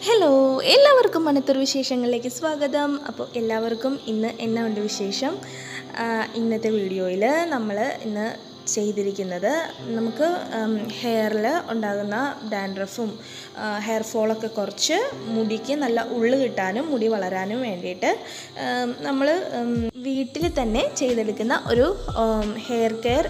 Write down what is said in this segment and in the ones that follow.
hello എല്ലാവർക്കും മണത്തൂർ വിശേഷങ്ങളിലേക്ക് സ്വാഗതം അപ്പോൾ എല്ലാവർക്കും ഇന്ന് എന്നാ ഉണ്ട് വിശേഷം ആ, ഇന്നത്തെ വീഡിയോയിൽ നമ്മൾ ഇന്ന് ചെയ്തിരിക്കുന്നത് നമുക്ക് ഹെയറിൽ ഉണ്ടാകുന്ന ഡാൻഡ്രഫും ഹെയർ ഫോളൊക്കെ കുറച്ച് മുടിക്ക് നല്ല ഉള്ളു കിട്ടാനും മുടി വളരാനും വേണ്ടിയിട്ട് നമ്മൾ വീട്ടിൽ തന്നെ ചെയ്തെടുക്കുന്ന ഒരു hair care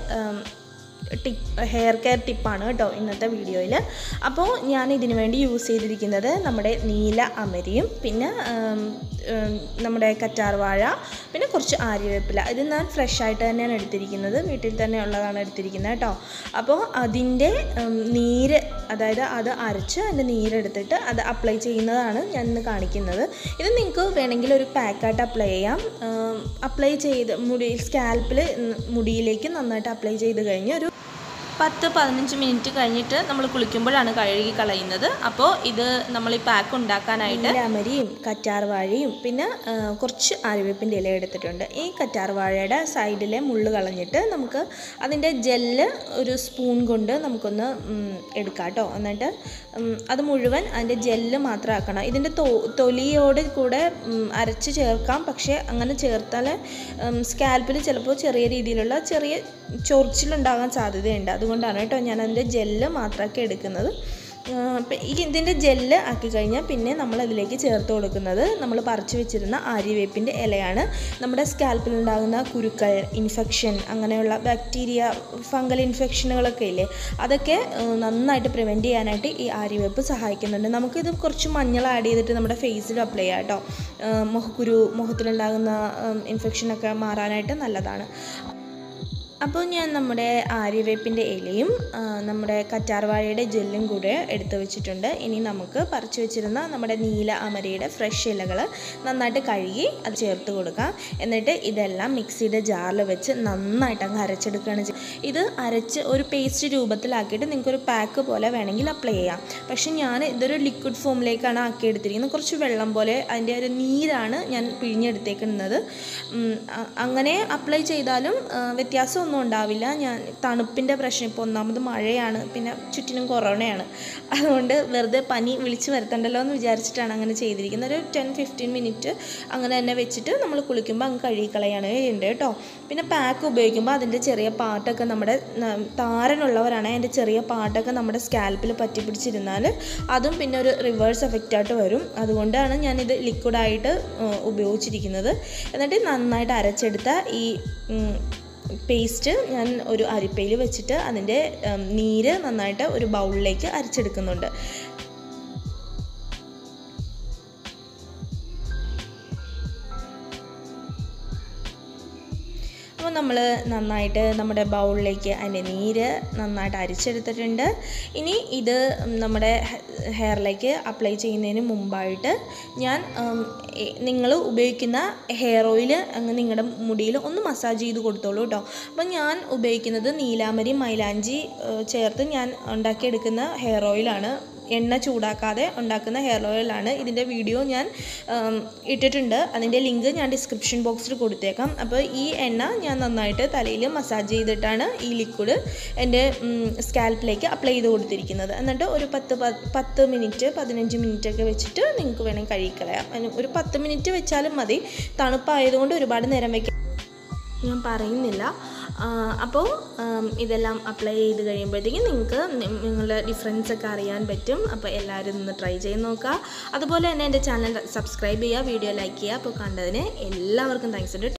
tip hair care ടിപ്പാണ് കേട്ടോ ഇന്നത്തെ വീഡിയോയിൽ അപ്പോൾ ഞാൻ ഇതിനു വേണ്ടി യൂസ് ചെയ്തിരിക്കുന്നത് നമ്മുടെ നീല അമരിയും പിന്നെ ഉം, ഉം, നമ്മുടെ കറ്റാർവാഴ പിന്നെ കുറച്ച് ആര്യവേപ്പില ഇത് ഞാൻ ഫ്രഷ് ആയിട്ട് തന്നെയാണ് എടുത്തിരിക്കുന്നത് വീട്ടിൽ തന്നെ ഉള്ളതാണ് എടുത്തിരിക്കുന്നത് കേട്ടോ അപ്പോൾ അതിൻ്റെ ഉം, നീര് അതായത് അത് അരച്ച് അതിൻ്റെ നീരെടുത്തിട്ട് അത് അപ്ലൈ ചെയ്യുന്നതാണ് ഞാൻ ഇന്ന് കാണിക്കുന്നത് ഇത് നിങ്ങൾക്ക് വേണമെങ്കിൽ ഒരു പാക്കായിട്ട് അപ്ലൈ ചെയ്യാം അപ്ലൈ ചെയ്ത് മുടി സ്കാൽപ്പിൽ മുടിയിലേക്ക് നന്നായിട്ട് അപ്ലൈ ചെയ്ത് കഴിഞ്ഞ് ഒരു പത്ത് പതിനഞ്ച് മിനിറ്റ് കഴിഞ്ഞിട്ട് നമ്മൾ കുളിക്കുമ്പോഴാണ് കഴുകി കളയുന്നത് അപ്പോൾ ഇത് നമ്മൾ ഈ പാക്ക് ഉണ്ടാക്കാനായിട്ട് അമരിയും കറ്റാർവാഴയും പിന്നെ ആ, കുറച്ച് ആര്യവേപ്പിൻ്റെ ഇല എടുത്തിട്ടുണ്ട് ഈ കറ്റാർവാഴയുടെ സൈഡിലെ മുള്ള് കളഞ്ഞിട്ട് നമുക്ക് അതിൻ്റെ ജെല്ല് ഒരു സ്പൂൺ കൊണ്ട് നമുക്കൊന്ന് ഉം, എടുക്കാം കേട്ടോ എന്നിട്ട് ഉം, അത് മുഴുവൻ അതിൻ്റെ ജെല്ല് മാത്രം ആക്കണം ഇതിൻ്റെ തൊ തൊലിയോട് കൂടെ ഉം, അരച്ച് ചേർക്കാം പക്ഷേ അങ്ങനെ ചേർത്താൽ സ്കാൽപ്പിൽ ചിലപ്പോൾ ചെറിയ രീതിയിലുള്ള ചെറിയ ചൊറിച്ചിലുണ്ടാകാൻ സാധ്യതയുണ്ട് അതുകൊണ്ടാണ് കേട്ടോ ഞാൻ അതിൻ്റെ ജെല്ല് മാത്രമൊക്കെ എടുക്കുന്നത് ആ, ഇപ്പം ഈ ഇതിൻ്റെ ജെല്ല് ആക്കി കഴിഞ്ഞാൽ പിന്നെ നമ്മൾ അതിലേക്ക് ചേർത്ത് കൊടുക്കുന്നത് നമ്മൾ പറിച്ചു വെച്ചിരുന്ന ആര്യവേപ്പിൻ്റെ ഇലയാണ് നമ്മുടെ സ്കാൽപ്പിൽ ഉണ്ടാകുന്ന കുരുക്കൾ ഇൻഫെക്ഷൻ അങ്ങനെയുള്ള ബാക്ടീരിയ ഫംഗൽ ഇൻഫെക്ഷനുകളൊക്കെ ഇല്ലേ അതൊക്കെ ആ, നന്നായിട്ട് പ്രിവെൻറ്റ് ചെയ്യാനായിട്ട് ഈ ആര്യവേപ്പ് സഹായിക്കുന്നുണ്ട് നമുക്കിത് കുറച്ച് മഞ്ഞൾ ആഡ് ചെയ്തിട്ട് നമ്മുടെ ഫേസിൽ അപ്ലൈ ചെയ്യാം കേട്ടോ ആ, മുഖക്കുരു മുഖത്തിലുണ്ടാകുന്ന ഇൻഫെക്ഷനൊക്കെ മാറാനായിട്ട് നല്ലതാണ് അപ്പോൾ ഞാൻ നമ്മുടെ ആര്യവേപ്പിൻ്റെ ഇലയും ആ, നമ്മുടെ കറ്റാർവാഴയുടെ ജെല്ലും കൂടെ എടുത്തു വെച്ചിട്ടുണ്ട് ഇനി നമുക്ക് പറിച്ചു വെച്ചിരുന്ന നമ്മുടെ നീല അമരയുടെ ഫ്രഷ് ഇലകൾ നന്നായിട്ട് കഴുകി അത് ചേർത്ത് കൊടുക്കാം എന്നിട്ട് ഇതെല്ലാം മിക്സിയുടെ ജാറിൽ വെച്ച് നന്നായിട്ട് അങ്ങ് അരച്ചെടുക്കുകയാണ് ചെയ്യുക ഇത് അരച്ച് ഒരു പേസ്റ്റ് രൂപത്തിലാക്കിയിട്ട് നിങ്ങൾക്കൊരു പാക്ക് പോലെ വേണമെങ്കിൽ അപ്ലൈ ചെയ്യാം പക്ഷേ ഞാൻ ഇതൊരു ലിക്വിഡ് ഫോമിലേക്കാണ് ആക്കിയെടുത്തിരിക്കുന്നത് കുറച്ച് വെള്ളം പോലെ അതിൻ്റെ ഒരു നീരാണ് ഞാൻ പിഴിഞ്ഞെടുത്തേക്കുന്നത് ഉം, അ- അങ്ങനെ അപ്ലൈ ചെയ്താലും ആ, വ്യത്യാസമൊന്നും ഉണ്ടാവില്ല ഞാൻ തണുപ്പിൻ്റെ പ്രശ്നം ഇപ്പോൾ ഒന്നാമത് മഴയാണ് പിന്നെ ചുറ്റിനും കൊറോണയാണ് അതുകൊണ്ട് വെറുതെ പനി വിളിച്ച് വരുത്തണ്ടല്ലോ എന്ന് വിചാരിച്ചിട്ടാണ് അങ്ങനെ ചെയ്തിരിക്കുന്നത് ഒരു ടെൻ ഫിഫ്റ്റീൻ മിനിറ്റ് അങ്ങനെ തന്നെ വെച്ചിട്ട് നമ്മൾ കുളിക്കുമ്പോൾ അങ്ങ് കഴുകിക്കളയാണ് ചെയ്യേണ്ടത് കേട്ടോ പിന്നെ പാക്ക് ഉപയോഗിക്കുമ്പോൾ അതിൻ്റെ ചെറിയ പാട്ടൊക്കെ നമ്മുടെ ന- താരനുള്ളവരാണ് അതിൻ്റെ ചെറിയ പാട്ടൊക്കെ നമ്മുടെ സ്കാൽപ്പിൽ പറ്റി പിടിച്ചിരുന്നാൽ അതും പിന്നെ ഒരു റിവേഴ്സ് എഫക്റ്റായിട്ട് വരും അതുകൊണ്ടാണ് ഞാനിത് ലിക്വിഡായിട്ട് ഉപയോഗിച്ചിരിക്കുന്നത് എന്നിട്ട് നന്നായിട്ട് അരച്ചെടുത്ത ഈ ഉം, പേസ്റ്റ് ഞാൻ ഒരു അരിപ്പയിൽ വെച്ചിട്ട് അതിൻ്റെ ഉം, നീര് നന്നായിട്ട് ഒരു ബൗളിലേക്ക് അരിച്ചെടുക്കുന്നുണ്ട് അപ്പോൾ നമ്മൾ നന്നായിട്ട് നമ്മുടെ ബൗളിലേക്ക് അതിൻ്റെ നീര് നന്നായിട്ട് അരിച്ചെടുത്തിട്ടുണ്ട് ഇനി ഇത് നമ്മുടെ ഹെയറിലേക്ക് അപ്ലൈ ചെയ്യുന്നതിന് മുമ്പായിട്ട് ഞാൻ നിങ്ങൾ ഉപയോഗിക്കുന്ന ഹെയർ ഓയിൽ അങ്ങ് നിങ്ങളുടെ മുടിയിൽ ഒന്ന് മസാജ് ചെയ്ത് കൊടുത്തോളൂ കേട്ടോ അപ്പോൾ ഞാൻ ഉപയോഗിക്കുന്നത് നീലാമരി മൈലാഞ്ചി ഏഹ്, ചേർത്ത് ഞാൻ ഉണ്ടാക്കിയെടുക്കുന്ന ഹെയർ ഓയിലാണ് എണ്ണ ചൂടാക്കാതെ ഉണ്ടാക്കുന്ന ഹെയർ ഓയിലാണ് ഇതിൻ്റെ വീഡിയോ ഞാൻ ഉം, ഇട്ടിട്ടുണ്ട് അതിൻ്റെ ലിങ്ക് ഞാൻ ഡിസ്ക്രിപ്ഷൻ ബോക്സിൽ കൊടുത്തേക്കാം അപ്പോൾ ഈ എണ്ണ ഞാൻ നന്നായിട്ട് തലയിൽ മസാജ് ചെയ്തിട്ടാണ് ഈ ലിക്വിഡ് എൻ്റെ സ്കാൽപ്പിലേക്ക് അപ്ലൈ ചെയ്ത് കൊടുത്തിരിക്കുന്നത് എന്നിട്ട് ഒരു പത്ത് പ- പത്ത് മിനിറ്റ് പതിനഞ്ച് മിനിറ്റ് ഒക്കെ വെച്ചിട്ട് നിങ്ങൾക്ക് വേണമെങ്കിൽ കഴുകിക്കളയാം അതിന് ഒരു പത്ത് മിനിറ്റ് വെച്ചാലും മതി തണുപ്പായതുകൊണ്ട് ഒരുപാട് നേരം വയ്ക്കാം ഞാൻ പറയുന്നില്ല ആ, അപ്പോൾ ആം, ഇതെല്ലാം അപ്ലൈ ചെയ്ത് കഴിയുമ്പോഴത്തേക്കും നിങ്ങൾക്ക് നിങ്ങളുടെ ഡിഫറൻസ് ഒക്കെ അറിയാൻ പറ്റും അപ്പോൾ എല്ലാവരും ഒന്ന് ട്രൈ ചെയ്ത് നോക്കുക അതുപോലെ തന്നെ എൻ്റെ ചാനൽ സബ്സ്ക്രൈബ് ചെയ്യുക വീഡിയോ ലൈക്ക് ചെയ്യുക അപ്പോൾ കണ്ടതിന് എല്ലാവർക്കും താങ്ക്സ് ഉണ്ട്